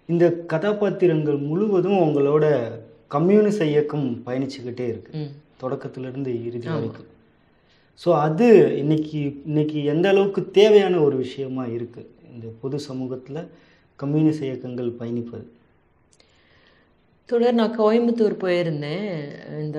இந்த கதாபாத்திரங்கள் முழுவதும் உங்களோட கம்யூனிச இயக்கம் பயணிச்சுக்கிட்டே இருக்கு ம் தொடக்கத்திலிருந்து இறுதி வரைக்கும் ஸோ அது இன்னைக்கு இன்னைக்கு எந்த அளவுக்கு தேவையான ஒரு விஷயமா இருக்கு இந்த பொது சமூகத்தில் கம்யூனிச இயக்கங்கள் பயணிப்பது தொடர் நான் கோயம்புத்தூர் போயிருந்தேன் இந்த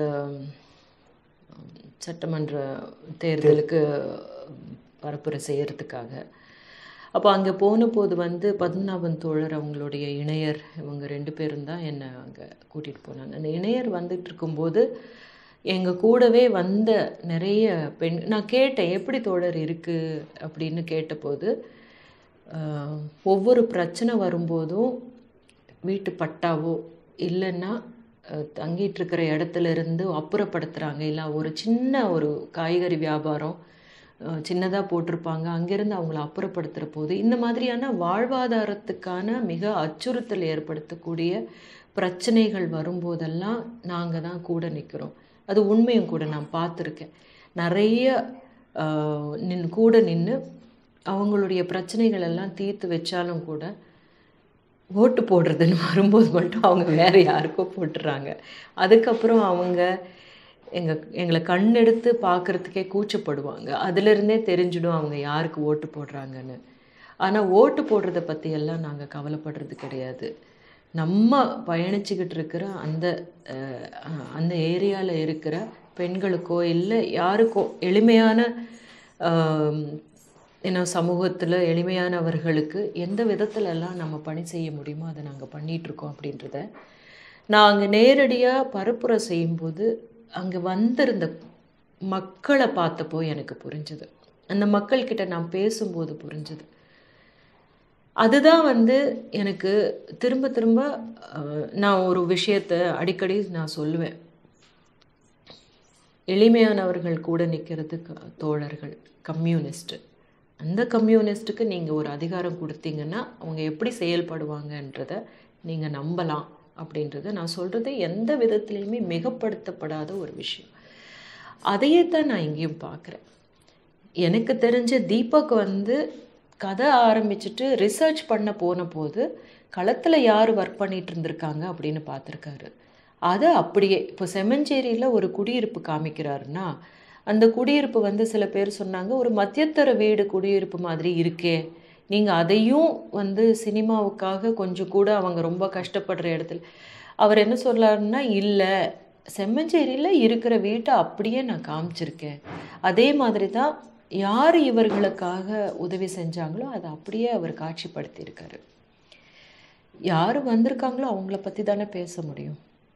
ம், சட்டமன்ற தேர்தலுக்கு பரப்புரை செய்யறதுக்காக அப்போ அங்கே போன போது வந்து பத்மநாபன் தோழர் அவங்களுடைய இணையர் இவங்க ரெண்டு பேரும் தான் என்னை அங்கே கூட்டிகிட்டு போனாங்க அந்த இணையர் வந்துட்டு இருக்கும்போது எங்கள் கூடவே வந்த நிறைய பெண் நான் கேட்டேன் எப்படி தோழர் இருக்குது அப்படின்னு கேட்டபோது ஆஹ், ஒவ்வொரு பிரச்சனை வரும்போதும் வீட்டு பட்டாவோ இல்லைன்னா அஹ், தங்கிட்டு இருக்கிற இடத்துல இருந்து அப்புறப்படுத்துகிறாங்க இல்லை ஒரு சின்ன ஒரு காய்கறி வியாபாரம் சின்னதாக போட்டிருப்பாங்க அங்கேருந்து அவங்கள அப்புறப்படுத்துகிற போது இந்த மாதிரியான வாழ்வாதாரத்துக்கான மிக அச்சுறுத்தல் ஏற்படுத்தக்கூடிய பிரச்சனைகள் வரும்போதெல்லாம் நாங்கள் தான் கூட நிற்கிறோம் அது உண்மையும் கூட நான் பார்த்துருக்கேன் நிறைய ஆஹ், நின் கூட நின்று அவங்களுடைய பிரச்சனைகள் எல்லாம் தீர்த்து வச்சாலும் கூட ஓட்டு போடுறதுன்னு வரும்போது மட்டும் அவங்க வேற யாருக்கோ போட்டுறாங்க அதுக்கப்புறம் அவங்க எங்க எங்களை கண்ணெடுத்து பார்க்கறதுக்கே கூச்சப்படுவாங்க அதிலிருந்தே தெரிஞ்சிடும் அவங்க யாருக்கு ஓட்டு போடுறாங்கன்னு ஆனால் ஓட்டு போடுறத பற்றி எல்லாம் நாங்கள் கவலைப்படுறது கிடையாது நம்ம பயணிச்சுக்கிட்டு இருக்கிற அந்த அஹ், அஹ், அந்த ஏரியாவில் இருக்கிற பெண்களுக்கோ இல்லை யாருக்கோ எளிமையான ஆம், ஏன்னா சமூகத்தில் எளிமையானவர்களுக்கு எந்த விதத்துல எல்லாம் நம்ம பணி செய்ய முடியுமோ அதை நாங்கள் பண்ணிகிட்ருக்கோம் அப்படின்றத நான் அங்கே நேரடியாக பரப்புரை செய்யும்போது அங்கே வந்திருந்த மக்களை பார்த்தப்போ எனக்கு புரிஞ்சுது அந்த மக்கள்கிட்ட நான் பேசும்போது புரிஞ்சுது அதுதான் வந்து எனக்கு திரும்ப திரும்ப அஹ், நான் ஒரு விஷயத்தை அடிக்கடி நான் சொல்லுவேன் எளிமையானவர்கள் கூட நிற்கிறது தோழர்கள் கம்யூனிஸ்ட் அந்த கம்யூனிஸ்ட்டுக்கு நீங்கள் ஒரு அதிகாரம் கொடுத்தீங்கன்னா அவங்க எப்படி செயல்படுவாங்கன்றத நீங்கள் நம்பலாம் அப்படின்றத நான் சொல்கிறது எந்த விதத்துலேயுமே மிகப்படுத்தப்படாத ஒரு விஷயம் அதையே தான் நான் இங்கேயும் பார்க்குறேன் எனக்கு தெரிஞ்ச தீபக் வந்து கதை ஆரம்பிச்சுட்டு ரிசர்ச் பண்ண போன போது களத்தில் யார் ஒர்க் பண்ணிட்டு இருந்திருக்காங்க அப்படின்னு பார்த்துருக்காரு அதை அப்படியே இப்போ செம்மஞ்சேரியில் ஒரு குடியிருப்பு காமிக்கிறாருன்னா அந்த குடியிருப்பு வந்து சில பேர் சொன்னாங்க ஒரு மத்தியத்தர வீடு குடியிருப்பு மாதிரி இருக்கே நீங்கள் அதையும் வந்து சினிமாவுக்காக கொஞ்சம் கூட அவங்க ரொம்ப கஷ்டப்படுற இடத்துல அவர் என்ன சொல்லாருன்னா இல்லை செம்மஞ்சேரியில் இருக்கிற வீட்டை அப்படியே நான் காமிச்சிருக்கேன் அதே மாதிரி தான் யார் இவர்களுக்காக உதவி செஞ்சாங்களோ அதை அப்படியே அவர் காட்சிப்படுத்தியிருக்காரு யார் வந்திருக்காங்களோ அவங்கள பற்றி தானே பேச முடியும்